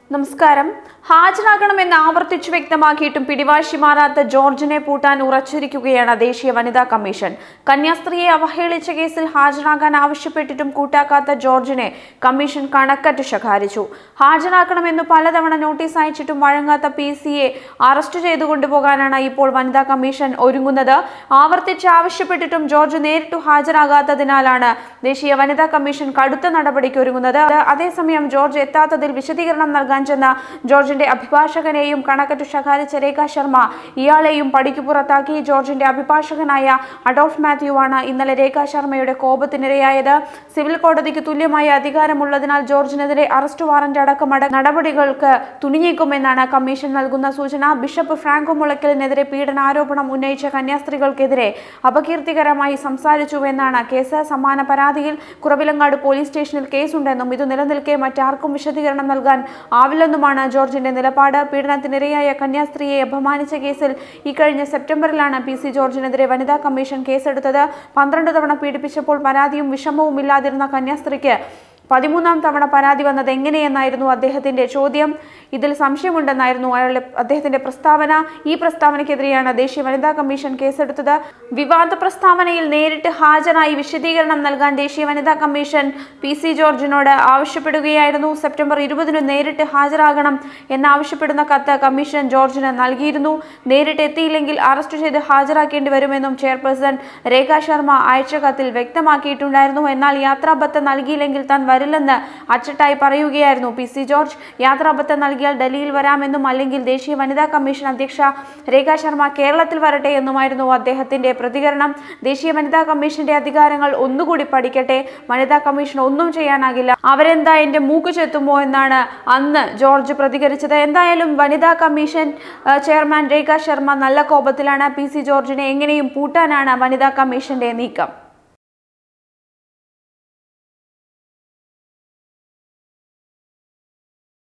നമസ്കാരം ഹാജരാകണമെന്ന് ആവർത്തിച്ചു വ്യക്തമാക്കിയിട്ടും പിടിവാശി മാറാത്ത ജോർജിനെ പൂട്ടാൻ ഉറച്ചിരിക്കുകയാണ് ദേശീയ വനിതാ കമ്മീഷൻ കന്യാസ്ത്രീയെ അവഹേളിച്ച കേസിൽ ഹാജരാകാൻ ആവശ്യപ്പെട്ടിട്ടും കൂട്ടാക്കാത്ത ജോർജിനെ കമ്മീഷൻ കണക്കറ്റ് ശകാരിച്ചു ഹാജരാക്കണമെന്ന് പലതവണ നോട്ടീസ് അയച്ചിട്ടും വഴങ്ങാത്ത പി സിയെ അറസ്റ്റ് ചെയ്തു കൊണ്ടുപോകാനാണ് ഇപ്പോൾ വനിതാ കമ്മീഷൻ ഒരുങ്ങുന്നത് ആവർത്തിച്ച് ആവശ്യപ്പെട്ടിട്ടും ജോർജ് നേരിട്ട് ഹാജരാകാത്തതിനാലാണ് ദേശീയ വനിതാ കമ്മീഷൻ കടുത്ത നടപടിക്ക് ഒരുങ്ങുന്നത് അതേസമയം ജോർജ് എത്താത്തതിൽ വിശദീകരണം നൽകാൻ ചെന്ന ജോർജിന്റെ അഭിഭാഷകനെയും കണക്കറ്റു ശകാരിച്ച രേഖ ശർമ്മ ഇയാളെയും പടിക്ക് പുറത്താക്കി ജോർജിന്റെ അഭിഭാഷകനായ അഡോൾഫ് മാത്യു ആണ് ഇന്നലെ രേഖ ശർമ്മയുടെ കോപത്തിനിരയായത് സിവിൽ കോടതിക്ക് തുല്യമായ അധികാരമുള്ളതിനാൽ ജോർജിനെതിരെ അറസ്റ്റ് വാറന്റ് അടക്കമട നടപടികൾക്ക് തുനിഞ്ഞേക്കുമെന്നാണ് കമ്മീഷൻ നൽകുന്ന സൂചന ബിഷപ്പ് ഫ്രാങ്കോ മുളയ്ക്കലിനെതിരെ പീഡനാരോപണം ഉന്നയിച്ച കന്യാസ്ത്രീകൾക്കെതിരെ അപകീർത്തികരമായി സംസാരിച്ചുവെന്നാണ് കേസ് സമാന പരാതിയിൽ കുറവിലങ്ങാട് പോലീസ് സ്റ്റേഷനിൽ കേസുണ്ടെന്നും ഇത് നിലനിൽക്കെ മറ്റാർക്കും വിശദീകരണം നൽകാൻ ആവില്ലെന്നുമാണ് ജോർജിന്റെ നിലപാട് പീഡനത്തിനിരയായ കന്യാസ്ത്രീയെ അപമാനിച്ച കേസിൽ ഇക്കഴിഞ്ഞ സെപ്റ്റംബറിലാണ് പി സി ജോർജിനെതിരെ വനിതാ കമ്മീഷൻ കേസെടുത്തത് പന്ത്രണ്ട് തവണ പീഡിപ്പിച്ചപ്പോൾ പരാതിയും വിഷമവും ഇല്ലാതിരുന്ന കന്യാസ്ത്രീക്ക് പതിമൂന്നാം തവണ പരാതി വന്നത് എങ്ങനെയെന്നായിരുന്നു അദ്ദേഹത്തിന്റെ ചോദ്യം ഇതിൽ സംശയമുണ്ടെന്നായിരുന്നു അയാളുടെ അദ്ദേഹത്തിന്റെ പ്രസ്താവന ഈ പ്രസ്താവനയ്ക്കെതിരെയാണ് ദേശീയ വനിതാ കമ്മീഷൻ കേസെടുത്തത് വിവാദ പ്രസ്താവനയിൽ നേരിട്ട് ഹാജരായി വിശദീകരണം നൽകാൻ ദേശീയ വനിതാ കമ്മീഷൻ പി സി ജോർജിനോട് ആവശ്യപ്പെടുകയായിരുന്നു സെപ്റ്റംബർ ഇരുപതിന് നേരിട്ട് ഹാജരാകണം എന്നാവശ്യപ്പെടുന്ന കത്ത് കമ്മീഷൻ ജോർജിന് നൽകിയിരുന്നു നേരിട്ട് എത്തിയില്ലെങ്കിൽ അറസ്റ്റ് ചെയ്ത് ഹാജരാക്കേണ്ടി വരുമെന്നും ചെയർപേഴ്സൺ രേഖ ശർമ്മ അയച്ച കത്തിൽ വ്യക്തമാക്കിയിട്ടുണ്ടായിരുന്നു എന്നാൽ യാത്രാബത്ത നൽകിയില്ലെങ്കിൽ താൻ വരില്ലെന്ന് അച്ചട്ടായി പറയുകയായിരുന്നു പി സി ജോർജ് യാത്രാബത്ത നൽകിയാൽ ഡൽഹിയിൽ വരാമെന്നും അല്ലെങ്കിൽ ദേശീയ വനിതാ കമ്മീഷൻ അധ്യക്ഷ രേഖ ശർമ്മ കേരളത്തിൽ വരട്ടെ എന്നുമായിരുന്നു അദ്ദേഹത്തിന്റെ പ്രതികരണം ദേശീയ വനിതാ കമ്മീഷന്റെ അധികാരങ്ങൾ ഒന്നുകൂടി പഠിക്കട്ടെ വനിതാ കമ്മീഷൻ ഒന്നും ചെയ്യാനാകില്ല അവരെന്താ എന്റെ മൂക്ക് ചെത്തുമോ എന്നാണ് അന്ന് ജോർജ് പ്രതികരിച്ചത് എന്തായാലും വനിതാ കമ്മീഷൻ ആ, ചെയർമാൻ രേഖ ശർമ്മ നല്ല കോപത്തിലാണ് പി സി ജോർജിനെ എങ്ങനെയും പൂട്ടാനാണ് വനിതാ കമ്മീഷന്റെ നീക്കം